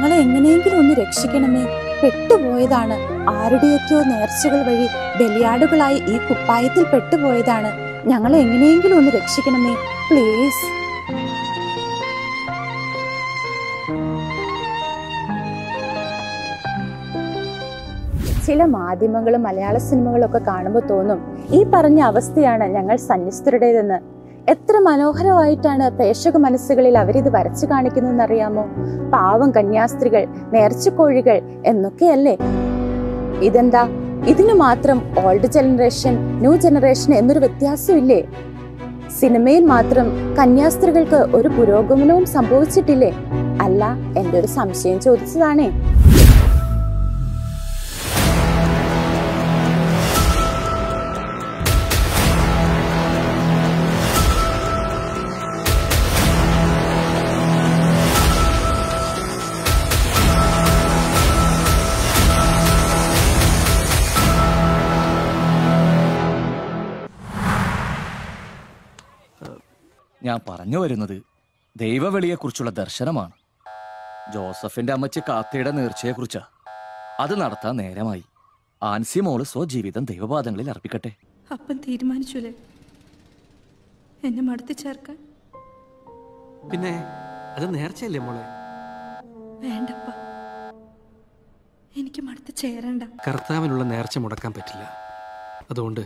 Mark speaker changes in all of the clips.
Speaker 1: ഞങ്ങളെ എങ്ങനെയെങ്കിലും ഒന്ന് രക്ഷിക്കണമേ പെട്ടുപോയതാണ് ആരുടെയൊക്കെയോ നേർച്ചകൾ വഴി ബലിയാടുകളായി ഈ കുപ്പായത്തിൽ പെട്ടുപോയതാണ് ഞങ്ങളെ എങ്ങനെയെങ്കിലും ഒന്ന് രക്ഷിക്കണമേ പ്ലീസ് ചില മാധ്യമങ്ങളും മലയാള സിനിമകളും ഒക്കെ കാണുമ്പോൾ തോന്നും ഈ പറഞ്ഞ അവസ്ഥയാണ് ഞങ്ങൾ സന്യസ്തരുടേതെന്ന് എത്ര മനോഹരമായിട്ടാണ് പ്രേക്ഷക മനസ്സുകളിൽ അവരിത് വരച്ചു കാണിക്കുന്നതെന്ന് അറിയാമോ പാവം കന്യാസ്ത്രീകൾ നേർച്ചക്കോഴികൾ എന്നൊക്കെയല്ലേ ഇതെന്താ ഇതിന് മാത്രം ഓൾഡ് ജനറേഷൻ ന്യൂ ജനറേഷൻ എന്നൊരു വ്യത്യാസമില്ലേ സിനിമയിൽ മാത്രം കന്യാസ്ത്രീകൾക്ക് ഒരു പുരോഗമനവും സംഭവിച്ചിട്ടില്ലേ അല്ല എൻ്റെ ഒരു സംശയം ചോദിച്ചതാണേ
Speaker 2: ഞാൻ പറഞ്ഞു വരുന്നത് ദൈവവിളിയെക്കുറിച്ചുള്ള ദർശനമാണ് ജോസഫിന്റെ അമ്മച്ചി കാത്തയുടെ നേർച്ചയെക്കുറിച്ചാ അത് നടത്താൻ നേരമായി ആൻസി മോള് സ്വജീവിതം ദൈവപാദങ്ങളിൽ അർപ്പിക്കട്ടെ
Speaker 3: അപ്പം തീരുമാനിച്ചുല്ലേ എന്നെ മടുത്തി ചേർക്കാൻ
Speaker 4: പിന്നെ അത് നേർച്ചയല്ലേ മോളെ
Speaker 3: വേണ്ടപ്പ എനിക്ക് മടുത്ത് ചേരണ്ട
Speaker 4: കർത്താവിനുള്ള നേർച്ച മുടക്കാൻ പറ്റില്ല അതുകൊണ്ട്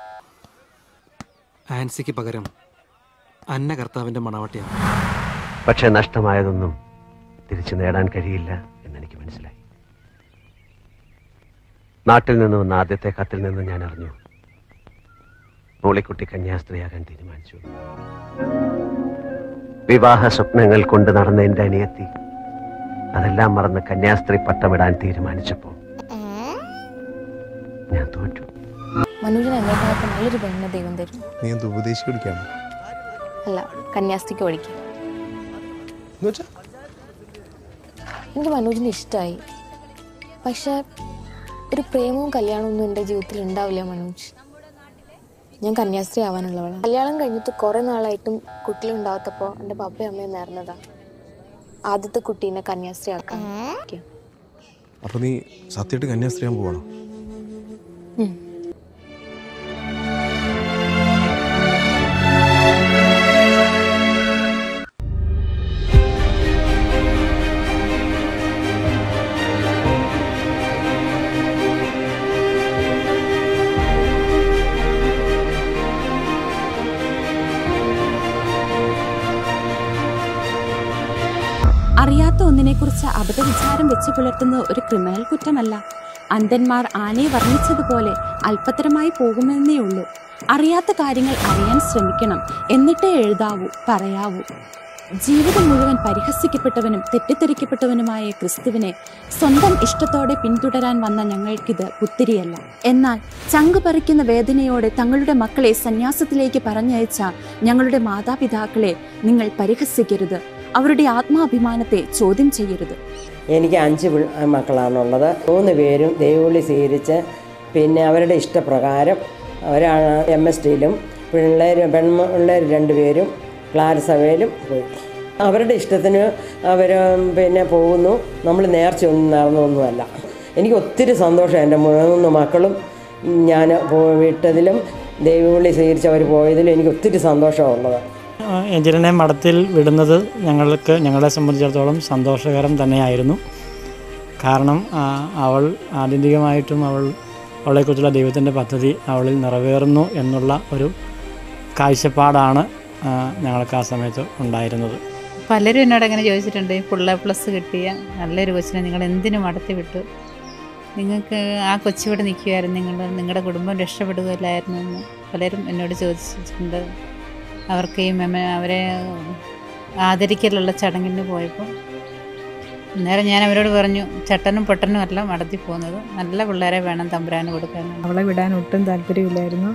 Speaker 4: ആൻസിക്ക് പകരം അന്ന കർത്താവിന്റെ മണവാട്ടിയാണ്
Speaker 5: പക്ഷെ നഷ്ടമായതൊന്നും തിരിച്ചു നേടാൻ കഴിയില്ല എന്നെനിക്ക് മനസ്സിലായി നാട്ടിൽ നിന്ന് വന്ന ആദ്യത്തെ കത്തിൽ നിന്ന് ഞാൻ അറിഞ്ഞു മോളിക്കുട്ടി കന്യാസ്ത്രീയാകാൻ തീരുമാനിച്ചു വിവാഹ സ്വപ്നങ്ങൾ കൊണ്ട് നടന്ന എന്റെ അനിയത്തി അതെല്ലാം മറന്ന് കന്യാസ്ത്രീ പട്ടമിടാൻ തീരുമാനിച്ചപ്പോ ഞാൻ തോറ്റു
Speaker 6: മനുഷ്യൻ എന്നേക്കാളൊക്കെ നല്ലൊരു പെണ്ണിനെ ദൈവം തരും
Speaker 7: നീ എന്ത് ഉപദേശിച്ച് പഠിക്കാണ്
Speaker 6: അല്ല കന്യാസ്ത്രീക്ക് പഠിക്കും
Speaker 7: എന്നുവെച്ചാ
Speaker 6: എനിക്ക് മനോജിനെ ഇഷ്ടമായി പക്ഷെ ഒരു പ്രേമവും കല്യാണവും ഒന്നും എൻ്റെ ജീവിതത്തിൽ ഉണ്ടാവില്ല മനോജ് ഞാൻ കന്യാസ്ത്രീ ആവാനുള്ളവളാണ് കല്യാണം കഴിഞ്ഞിട്ട് കുറേ നാളായിട്ടും കുട്ടികളുണ്ടാവാത്തപ്പോൾ എൻ്റെ പപ്പയും അമ്മയും നേർന്നതാ ആദ്യത്തെ കുട്ടീനെ കന്യാസ്ത്രീ ആക്കാൻ
Speaker 7: അപ്പൊ നീ സത്യമായിട്ട് കന്യാസ്ത്രീയാൻ പോവാണോ
Speaker 1: അറിയാത്ത ഒന്നിനെക്കുറിച്ച് അബദ്ധവിചാരം വെച്ച് പുലർത്തുന്നത് ഒരു ക്രിമിനൽ കുറ്റമല്ല അന്ധന്മാർ ആനയെ വർണ്ണിച്ചതുപോലെ അല്പത്തരമായി പോകുമെന്നേ ഉള്ളൂ അറിയാത്ത കാര്യങ്ങൾ അറിയാൻ ശ്രമിക്കണം എന്നിട്ടേ എഴുതാവൂ പറയാവൂ ജീവിതം മുഴുവൻ പരിഹസിക്കപ്പെട്ടവനും തെറ്റിദ്ധരിക്കപ്പെട്ടവനുമായ ക്രിസ്തുവിനെ സ്വന്തം ഇഷ്ടത്തോടെ പിന്തുടരാൻ വന്ന ഞങ്ങൾക്കിത് പുത്തിരിയല്ല എന്നാൽ ചങ്ക് പറിക്കുന്ന വേദനയോടെ തങ്ങളുടെ മക്കളെ സന്യാസത്തിലേക്ക് പറഞ്ഞയച്ച ഞങ്ങളുടെ മാതാപിതാക്കളെ നിങ്ങൾ പരിഹസിക്കരുത് അവരുടെ ആത്മാഭിമാനത്തെ ചോദ്യം ചെയ്യരുത്
Speaker 8: എനിക്ക് അഞ്ച് പിൾ- മക്കളാണുള്ളത് മൂന്ന് പേരും ദൈവവിളി സ്വീകരിച്ച് പിന്നെ അവരുടെ ഇഷ്ടപ്രകാരം ഒരാൾ എം എസ് ടിയിലും പിള്ളേർ പെൺപിള്ളേർ രണ്ടുപേരും ക്ലാര സഭയിലും പോയി അവരുടെ ഇഷ്ടത്തിന് അവർ പിന്നെ പോകുന്നു നമ്മൾ നേർച്ചയൊന്നും നേർന്നൊന്നുമല്ല എനിക്ക് ഒത്തിരി സന്തോഷം എൻ്റെ മൂന്ന് മക്കളും ഞാൻ പോ- വിട്ടതിലും ദൈവവിളി സ്വീകരിച്ച് അവർ പോയതിലും എനിക്ക് ഒത്തിരി സന്തോഷമുള്ളത്
Speaker 9: എഞ്ചിനെ മഠത്തിൽ വിടുന്നത് ഞങ്ങൾക്ക് ഞങ്ങളെ സംബന്ധിച്ചിടത്തോളം സന്തോഷകരം തന്നെയായിരുന്നു കാരണം ആ, അവൾ ആത്യന്തികമായിട്ടും അവൾ അവളെക്കുറിച്ചുള്ള ദൈവത്തിൻ്റെ പദ്ധതി അവളിൽ നിറവേറുന്നു എന്നുള്ള ഒരു കാഴ്ചപ്പാടാണ് ആ, ഞങ്ങൾക്ക് ആ സമയത്ത് ഉണ്ടായിരുന്നത്
Speaker 10: പലരും എന്നോട് അങ്ങനെ ചോദിച്ചിട്ടുണ്ട് ഫുൾ പ്ലസ് കിട്ടിയ നല്ലൊരു കൊച്ചിനെ നിങ്ങൾ എന്തിനു മടത്തി വിട്ടു നിങ്ങൾക്ക് ആ കൊച്ചിവിടെ നിൽക്കുമായിരുന്നു നിങ്ങൾ നിങ്ങളുടെ കുടുംബം രക്ഷപ്പെടുകയില്ലായിരുന്നു എന്ന് പലരും എന്നോട് ചോദിച്ചിട്ടുണ്ട് അവർക്ക് ഈ മെമ അവരെ ആദരിക്കലുള്ള ചടങ്ങിന് പോയപ്പോൾ അന്നേരം ഞാൻ അവരോട് പറഞ്ഞു ചട്ടനും പൊട്ടനും അല്ല മടത്തി പോകുന്നത് നല്ല പിള്ളേരെ വേണം തമ്പുരാന് കൊടുക്കാൻ
Speaker 11: അവളെ വിടാൻ ഒട്ടും താല്പര്യമില്ലായിരുന്നു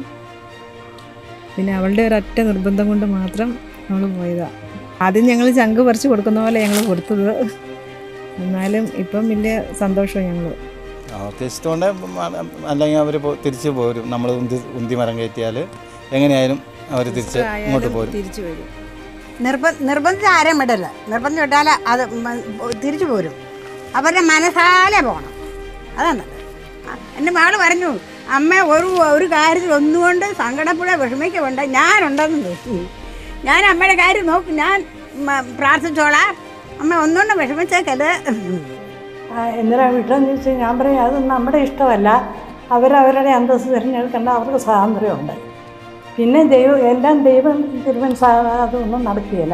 Speaker 11: പിന്നെ അവളുടെ ഒരൊറ്റ നിർബന്ധം കൊണ്ട് മാത്രം നമ്മൾ പോയതാ ആദ്യം ഞങ്ങൾ ചങ്ക് പറിച്ച് കൊടുക്കുന്ന പോലെ ഞങ്ങൾ കൊടുത്തത് എന്നാലും ഇപ്പം വലിയ സന്തോഷം ഞങ്ങൾ
Speaker 12: അവർക്ക് ഇഷ്ടമുണ്ട് അല്ലെങ്കിൽ അവർ തിരിച്ചു പോരും നമ്മൾ ഉന്തി ഉന്തി മരം കയറ്റിയാൽ എങ്ങനെയായാലും അവർ തിരിച്ച് ഇങ്ങോട്ട് പോരും
Speaker 11: തിരിച്ചു വരും
Speaker 13: നിർബ നിർബന്ധിച്ച് ആരെയും വിടല്ല നിർബന്ധം വിട്ടാൽ അത് മ- തിരിച്ചു പോരും അവരുടെ മനസ്സാലെ പോകണം അതാണ് ആ, എൻ്റെ മകള് പറഞ്ഞു അമ്മ ഒരു ഒരു കാര്യത്തിൽ ഒന്നുകൊണ്ട് സങ്കടപ്പെടാൻ വിഷമിക്കുന്നുണ്ട് ഞാനുണ്ടെന്ന് തോന്നി ഞാൻ അമ്മയുടെ കാര്യം നോക്കും ഞാൻ മ- പ്രാർത്ഥിച്ചോളാം അമ്മ ഒന്നുകൊണ്ട് വിഷമിച്ചേക്കത്
Speaker 14: എന്തിനാ വിട്ടെന്ന് ചോദിച്ചാൽ ഞാൻ പറയും അത് നമ്മുടെ ഇഷ്ടമല്ല അവരവരുടെ അന്തസ്സ് തിരഞ്ഞെടുക്കേണ്ട അവർക്ക് സ്വാതന്ത്ര്യമുണ്ട് പിന്നെ ദൈവം എല്ലാം ദൈവം തീരുമാനിച്ചാൽ അതൊന്നും നടക്കുകയില്ല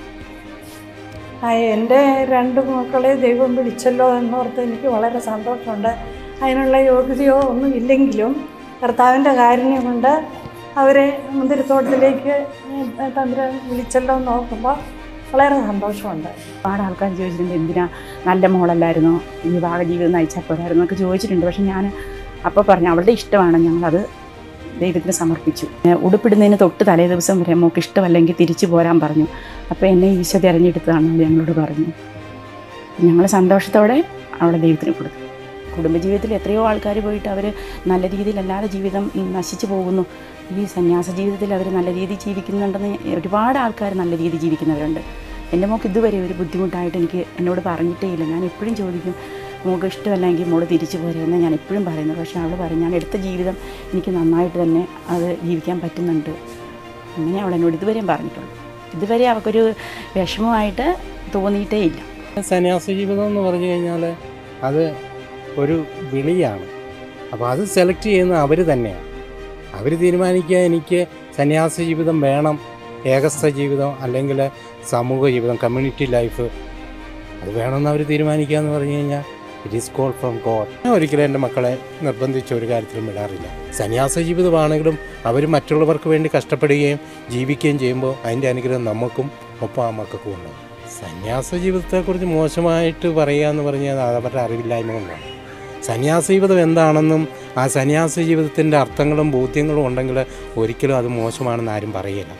Speaker 14: ആ, എൻ്റെ രണ്ട് മക്കളെ ദൈവം വിളിച്ചല്ലോ എന്നോർത്ത് എനിക്ക് വളരെ സന്തോഷമുണ്ട് അതിനുള്ള യോഗ്യതയോ ഒന്നും ഇല്ലെങ്കിലും കർത്താവിൻ്റെ കാരുണ്യം കൊണ്ട് അവരെ മുന്തിരിത്തോട്ടത്തിലേക്ക് തന്ത്രം വിളിച്ചല്ലോ എന്ന് നോക്കുമ്പോൾ വളരെ സന്തോഷമുണ്ട്
Speaker 15: ഒരുപാട് ആൾക്കാർ ചോദിച്ചിട്ടുണ്ട് എന്തിനാ നല്ല മോളല്ലായിരുന്നോ വിവാഹ ജീവിതം നയിച്ചാൽ പോരായിരുന്നോ എന്നൊക്കെ ചോദിച്ചിട്ടുണ്ട് പക്ഷെ ഞാൻ അപ്പോൾ പറഞ്ഞു അവളുടെ ഇഷ്ടമാണ് ഞങ്ങളത് ദൈവത്തിന് സമർപ്പിച്ചു ഏ, ഉടുപ്പിടുന്നതിന് തൊട്ട് തലേ ദിവസം വരെ മോക്ക് ഇഷ്ടമല്ലെങ്കിൽ തിരിച്ചു പോരാൻ പറഞ്ഞു അപ്പോൾ എന്നെ ഈശോ തിരഞ്ഞെടുത്തതാണെന്ന് ഞങ്ങളോട് പറഞ്ഞു ഞങ്ങൾ സന്തോഷത്തോടെ അവളെ ദൈവത്തിന് കൊടുത്തു കുടുംബജീവിതത്തിൽ എത്രയോ ആൾക്കാർ പോയിട്ട് അവർ നല്ല രീതിയിലല്ലാതെ ജീവിതം ഉം, നശിച്ചു പോകുന്നു ഈ സന്യാസ ജീവിതത്തിൽ അവർ നല്ല രീതിയിൽ ജീവിക്കുന്നുണ്ടെന്ന് ഒരുപാട് ആൾക്കാർ നല്ല രീതിയിൽ ജീവിക്കുന്നവരുണ്ട് എൻ്റെ മോക്ക് ഇതുവരെ ഒരു ബുദ്ധിമുട്ടായിട്ട് എനിക്ക് എന്നോട് പറഞ്ഞിട്ടേ ഇല്ല ഞാൻ എപ്പോഴും ചോദിക്കും മോക്ക് ഇഷ്ടമല്ലെങ്കിൽ മോള് തിരിച്ചു പോരെയെന്ന് ഞാൻ എപ്പോഴും പറയുന്നത് പക്ഷേ അവൾ പറയും ഞാൻ എടുത്ത ജീവിതം എനിക്ക് നന്നായിട്ട് തന്നെ അത് ജീവിക്കാൻ പറ്റുന്നുണ്ട് അങ്ങനെ അവൾ എന്നോട് ഇതുവരെയും പറഞ്ഞിട്ടുള്ളൂ ഇതുവരെ അവൾക്കൊരു വിഷമമായിട്ട് തോന്നിയിട്ടേ ഇല്ല
Speaker 16: സന്യാസ ജീവിതം എന്ന് പറഞ്ഞു കഴിഞ്ഞാൽ അത് ഒരു വിളിയാണ് അപ്പോൾ അത് സെലക്ട് ചെയ്യുന്ന അവർ തന്നെയാണ് അവർ തീരുമാനിക്കുക എനിക്ക് സന്യാസ ജീവിതം വേണം ഏകസ്ഥ ജീവിതം അല്ലെങ്കിൽ സമൂഹ ജീവിതം കമ്മ്യൂണിറ്റി ലൈഫ് അത് വേണമെന്ന് അവർ തീരുമാനിക്കുക എന്ന് പറഞ്ഞു കഴിഞ്ഞാൽ it is call from God ഞാൻ ഒരിക്കലും എൻ്റെ മക്കളെ നിർബന്ധിച്ച ഒരു കാര്യത്തിലും വിടാറില്ല സന്യാസ ജീവിതമാണെങ്കിലും അവർ മറ്റുള്ളവർക്ക് വേണ്ടി കഷ്ടപ്പെടുകയും ജീവിക്കുകയും ചെയ്യുമ്പോൾ അതിൻ്റെ അനുഗ്രഹം നമുക്കും ഒപ്പം ആ മക്കൾക്കും ഉണ്ടാകും സന്യാസ ജീവിതത്തെക്കുറിച്ച് മോശമായിട്ട് പറയുക എന്ന് പറഞ്ഞാൽ അത് അവരുടെ അറിവില്ലായ്മ കൊണ്ടാണ് സന്യാസ ജീവിതം എന്താണെന്നും ആ സന്യാസ ജീവിതത്തിൻ്റെ അർത്ഥങ്ങളും ബോധ്യങ്ങളും ഉണ്ടെങ്കിൽ ഒരിക്കലും അത് മോശമാണെന്ന് ആരും പറയില്ല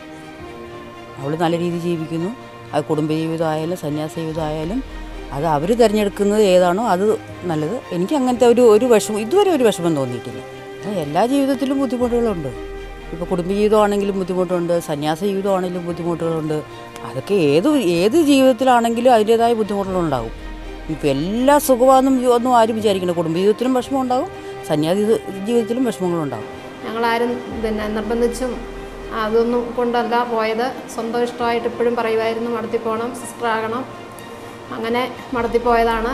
Speaker 17: അവൾ നല്ല രീതിയിൽ ജീവിക്കുന്നു അത് കുടുംബജീവിതം ആയാലും സന്യാസ ജീവിതം ആയാലും അത് അവർ തിരഞ്ഞെടുക്കുന്നത് ഏതാണോ അത് നല്ലത് എനിക്ക് അങ്ങനത്തെ ഒരു ഒരു വിഷമം ഇതുവരെ ഒരു വിഷമം തോന്നിയിട്ടില്ല അത് എല്ലാ ജീവിതത്തിലും ബുദ്ധിമുട്ടുകളുണ്ട് ഇപ്പോൾ കുടുംബജീവിതമാണെങ്കിലും ബുദ്ധിമുട്ടുണ്ട് സന്യാസ ജീവിതമാണെങ്കിലും ബുദ്ധിമുട്ടുകളുണ്ട് അതൊക്കെ ഏത് ഏത് ജീവിതത്തിലാണെങ്കിലും അതിൻ്റേതായ ബുദ്ധിമുട്ടുകളുണ്ടാകും ഇപ്പോൾ എല്ലാ സുഖമാണെന്നും ഒന്നും ആരും വിചാരിക്കണം കുടുംബജീവിതത്തിലും വിഷമം ഉണ്ടാകും സന്യാസി ജീവിതത്തിലും വിഷമങ്ങളുണ്ടാകും
Speaker 18: ഞങ്ങളാരും പിന്നെ നിർബന്ധിച്ചും അതൊന്നും കൊണ്ടല്ല പോയത് സ്വന്തം ഇഷ്ടമായിട്ട് ഇപ്പോഴും പറയുമായിരുന്നു മടത്തി പോകണം സിസ്റ്റർ ആകണം അങ്ങനെ മടത്തി പോയതാണ്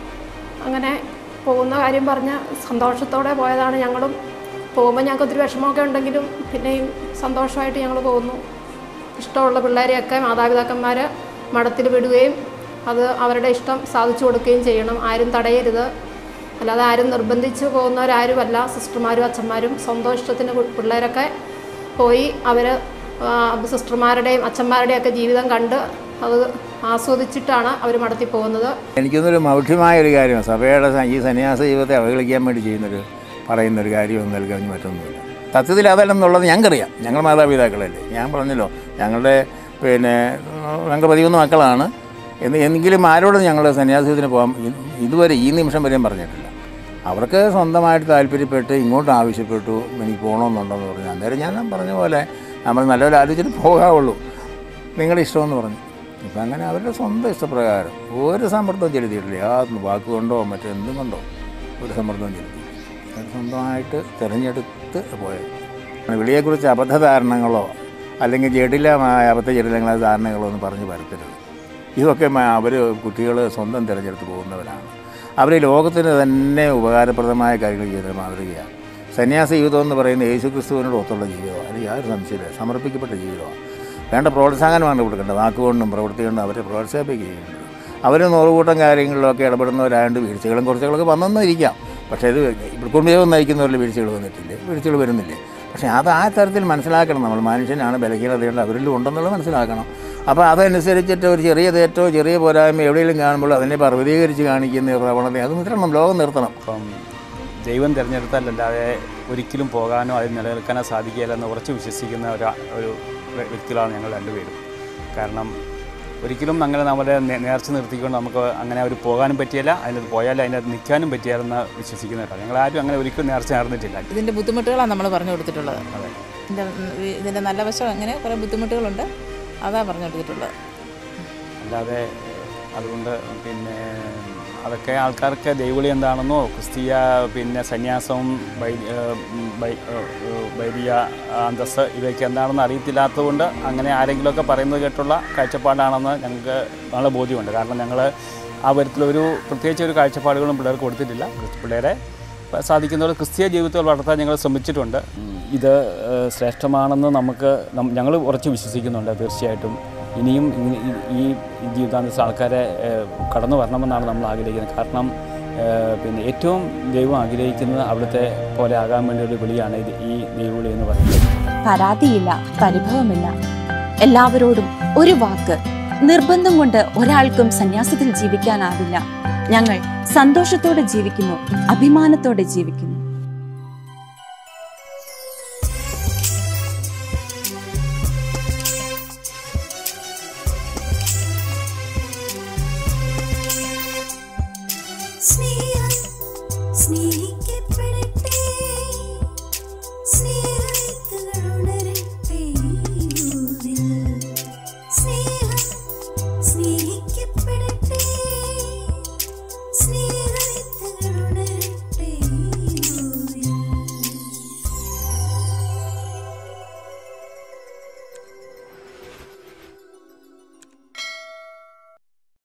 Speaker 18: അങ്ങനെ പോകുന്ന കാര്യം പറഞ്ഞ സന്തോഷത്തോടെ പോയതാണ് ഞങ്ങളും പോകുമ്പോൾ ഞങ്ങൾക്ക് ഒത്തിരി വിഷമമൊക്കെ ഉണ്ടെങ്കിലും പിന്നെയും സന്തോഷമായിട്ട് ഞങ്ങൾ പോകുന്നു ഇഷ്ടമുള്ള പിള്ളേരെയൊക്കെ മാതാപിതാക്കന്മാർ മഠത്തിൽ വിടുകയും അത് അവരുടെ ഇഷ്ടം സാധിച്ചു കൊടുക്കുകയും ചെയ്യണം ആരും തടയരുത് അല്ലാതെ ആരും നിർബന്ധിച്ച് പോകുന്നവരാരുമല്ല സിസ്റ്റർമാരും അച്ഛന്മാരും സ്വന്തം ഇഷ്ടത്തിന് പി- പിള്ളേരൊക്കെ പോയി അവർ സിസ്റ്റർമാരുടെയും അച്ഛന്മാരുടെയും ഒക്കെ ജീവിതം കണ്ട് അത് ആസ്വദിച്ചിട്ടാണ് അവർ മടത്തി പോകുന്നത്
Speaker 19: എനിക്കൊന്നൊരു മൗഢ്യമായ ഒരു കാര്യമാണ് സഭയുടെ സ- ഈ സന്യാസ ജീവിതത്തെ അവഹേളിക്കാൻ വേണ്ടി ചെയ്യുന്നൊരു പറയുന്നൊരു കാര്യമൊന്നും നൽകാൻ മറ്റൊന്നുമില്ല സത്യത്തിൽ അതല്ലെന്നുള്ളത് ഞങ്ങൾക്കറിയാം ഞങ്ങൾ മാതാപിതാക്കളല്ലേ ഞാൻ പറഞ്ഞല്ലോ ഞങ്ങളുടെ പിന്നെ ഞങ്ങൾ പതിമൂന്ന് മക്കളാണ് എന്ന് എങ്കിലും ആരോടും ഞങ്ങൾ സന്യാസത്തിന് പോകാൻ ഇ- ഇതുവരെ ഈ നിമിഷം വരെയും പറഞ്ഞിട്ടില്ല അവർക്ക് സ്വന്തമായിട്ട് താല്പര്യപ്പെട്ട് ഇങ്ങോട്ട് ആവശ്യപ്പെട്ടു എനിക്ക് പോകണമെന്നുണ്ടെന്ന് പറഞ്ഞു അന്നേരം ഞാൻ പറഞ്ഞ പോലെ നമ്മൾ നല്ലപോലെ ആലോചിച്ചിട്ട് പോകാവുള്ളൂ നിങ്ങളുടെ ഇഷ്ടമെന്ന് പറഞ്ഞു ഇപ്പം അങ്ങനെ അവരുടെ സ്വന്തം ഇഷ്ടപ്രകാരം ഒരു സമ്മർദ്ദവും ചെലുത്തിയിട്ടില്ല ആ വാക്കുകൊണ്ടോ മറ്റെന്തും കൊണ്ടോ ഒരു സമ്മർദ്ദവും ചെലുത്തിയില്ല അവർ സ്വന്തമായിട്ട് തിരഞ്ഞെടുത്ത് പോയത് വിളിയെക്കുറിച്ച് അബദ്ധധാരണകളോ അല്ലെങ്കിൽ ജടിലമായ അബദ്ധ ജടിലങ്ങളായ ധാരണകളോ ഒന്നും പറഞ്ഞ് പരത്തരുത് ഇതൊക്കെ അവർ കുട്ടികൾ സ്വന്തം തിരഞ്ഞെടുത്ത് പോകുന്നവരാണ് അവർ ലോകത്തിന് തന്നെ ഉപകാരപ്രദമായ കാര്യങ്ങൾ ചെയ്യുന്ന മാതൃകയാണ് സന്യാസ ജീവിതം എന്ന് പറയുന്നത് യേശു ക്രിസ്തുവിനോട് ഒത്തുള്ള ജീവിതമാണ് അല്ലെങ്കിൽ യാതൊരു സംശയമില്ല സമർപ്പിക്കപ്പെട്ട ജീവിതമാണ് വേണ്ട പ്രോത്സാഹനമാണ് കൊടുക്കേണ്ടത് വാക്കുകൊണ്ടും പ്രവൃത്തി കൊണ്ടും അവരെ പ്രോത്സാഹിപ്പിക്കുകയുണ്ട് അവർ നൂറുകൂട്ടം കാര്യങ്ങളിലൊക്കെ ഇടപെടുന്നവരായതുകൊണ്ട് വീഴ്ചകളും കുറച്ചുകളൊക്കെ വന്നെന്നും ഇരിക്കാം പക്ഷേ ഇത് ഇപ്പോൾ കുടുംബജീവൻ നയിക്കുന്നവരിൽ വീഴ്ചകൾ വന്നിട്ടില്ലേ വീഴ്ചകൾ വരുന്നില്ലേ പക്ഷേ അത് ആ തരത്തിൽ മനസ്സിലാക്കണം നമ്മൾ മനുഷ്യനാണ് ബലഹീനതയുണ്ട് അവരിലും ഉണ്ടെന്നുള്ളത് മനസ്സിലാക്കണം അപ്പോൾ അതനുസരിച്ചിട്ട് ഒരു ചെറിയ തെറ്റോ ചെറിയ പോരായ്മ എവിടെയെങ്കിലും കാണുമ്പോൾ അതിനെ പർവ്വതീകരിച്ച് കാണിക്കുന്ന പ്രവണത അത് നിർത്തണം ലോകം നിർത്തണം
Speaker 20: അപ്പം ദൈവം തിരഞ്ഞെടുത്താലല്ലാതെ ഒരിക്കലും പോകാനോ അതിൽ നിലനിൽക്കാനോ സാധിക്കില്ല എന്ന് ഉറച്ചു വിശ്വസിക്കുന്ന ഒരു ഒരു വ്യക്തികളാണ് ഞങ്ങൾ രണ്ടുപേരും കാരണം ഒരിക്കലും അങ്ങനെ നമ്മളെ നേ- നേർച്ച നിർത്തിക്കൊണ്ട് നമുക്ക് അങ്ങനെ അവർ പോകാനും പറ്റിയല്ല അതിനകത്ത് പോയാൽ അതിനകത്ത് നിൽക്കാനും പറ്റിയാലെന്ന് വിശ്വസിക്കുന്നവരാണ് ഞങ്ങൾ ആരും അങ്ങനെ ഒരിക്കലും നേർച്ച നേർന്നിട്ടില്ല
Speaker 21: ഇതിൻ്റെ ബുദ്ധിമുട്ടുകളാണ് നമ്മൾ പറഞ്ഞു കൊടുത്തിട്ടുള്ളത് ഇതിൻ്റെ ഇതിൻ്റെ നല്ല വശം അങ്ങനെ കുറേ ബുദ്ധിമുട്ടുകളുണ്ട് അതാണ് പറഞ്ഞു കൊടുത്തിട്ടുള്ളത്
Speaker 20: അല്ലാതെ അതുകൊണ്ട് പിന്നെ അതൊക്കെ ആൾക്കാർക്ക് ദൈവവിളി എന്താണെന്നോ ക്രിസ്തീയ പിന്നെ സന്യാസവും വൈ ഏഹ് വൈ ഏഹ് വൈദിക അന്തസ് ഇവയൊക്കെ എന്താണെന്ന് അറിയത്തില്ലാത്തതുകൊണ്ട് അങ്ങനെ ആരെങ്കിലുമൊക്കെ പറയുന്നത് കേട്ടുള്ള കാഴ്ചപ്പാടാണെന്ന് ഞങ്ങൾക്ക് നല്ല ബോധ്യമുണ്ട് കാരണം ഞങ്ങൾ ആ വിധത്തിലൊരു പ്രത്യേകിച്ച് ഒരു കാഴ്ചപ്പാടുകളും പിള്ളേർക്ക് കൊടുത്തിട്ടില്ല പിള്ളേരെ സാധിക്കുന്നവർ ക്രിസ്തീയ ജീവിതത്തിൽ വളർത്താൻ ഞങ്ങൾ ശ്രമിച്ചിട്ടുണ്ട് ഇത് ഏഹ് ശ്രേഷ്ഠമാണെന്ന് നമുക്ക് ഞങ്ങൾ ഉറച്ചു വിശ്വസിക്കുന്നുണ്ട് തീർച്ചയായിട്ടും ഇനിയും ഇങ്ങനെ ഈ- ഈ ജീവിതാന്തസ് ആൾക്കാരെ ഏഹ് കടന്നു വരണമെന്നാണ് നമ്മൾ ആഗ്രഹിക്കുന്നത് കാരണം ഏഹ് പിന്നെ ഏറ്റവും ദൈവം ആഗ്രഹിക്കുന്നത് അവിടുത്തെ പോലെ ആകാൻ വേണ്ടി ഒരു വിളിയാണ് ഇത് ഈ ദൈവവിളി എന്ന് പറയുന്നത്
Speaker 1: പരാതിയില്ല പരിഭവമില്ല എല്ലാവരോടും ഒരു വാക്ക് നിർബന്ധം കൊണ്ട് ഒരാൾക്കും സന്യാസത്തിൽ ജീവിക്കാനാവില്ല ഞങ്ങൾ സന്തോഷത്തോടെ ജീവിക്കുന്നു അഭിമാനത്തോടെ ജീവിക്കുന്നു
Speaker 2: സ്നേഹം സ്നേഹിക്കപ്പെടട്ടെ സ്നേഹവിത്തുകൾ ഉണരട്ടെ ഈ ഭൂവിൽ. സ്നേഹം സ്നേഹിക്കപ്പെടട്ടെ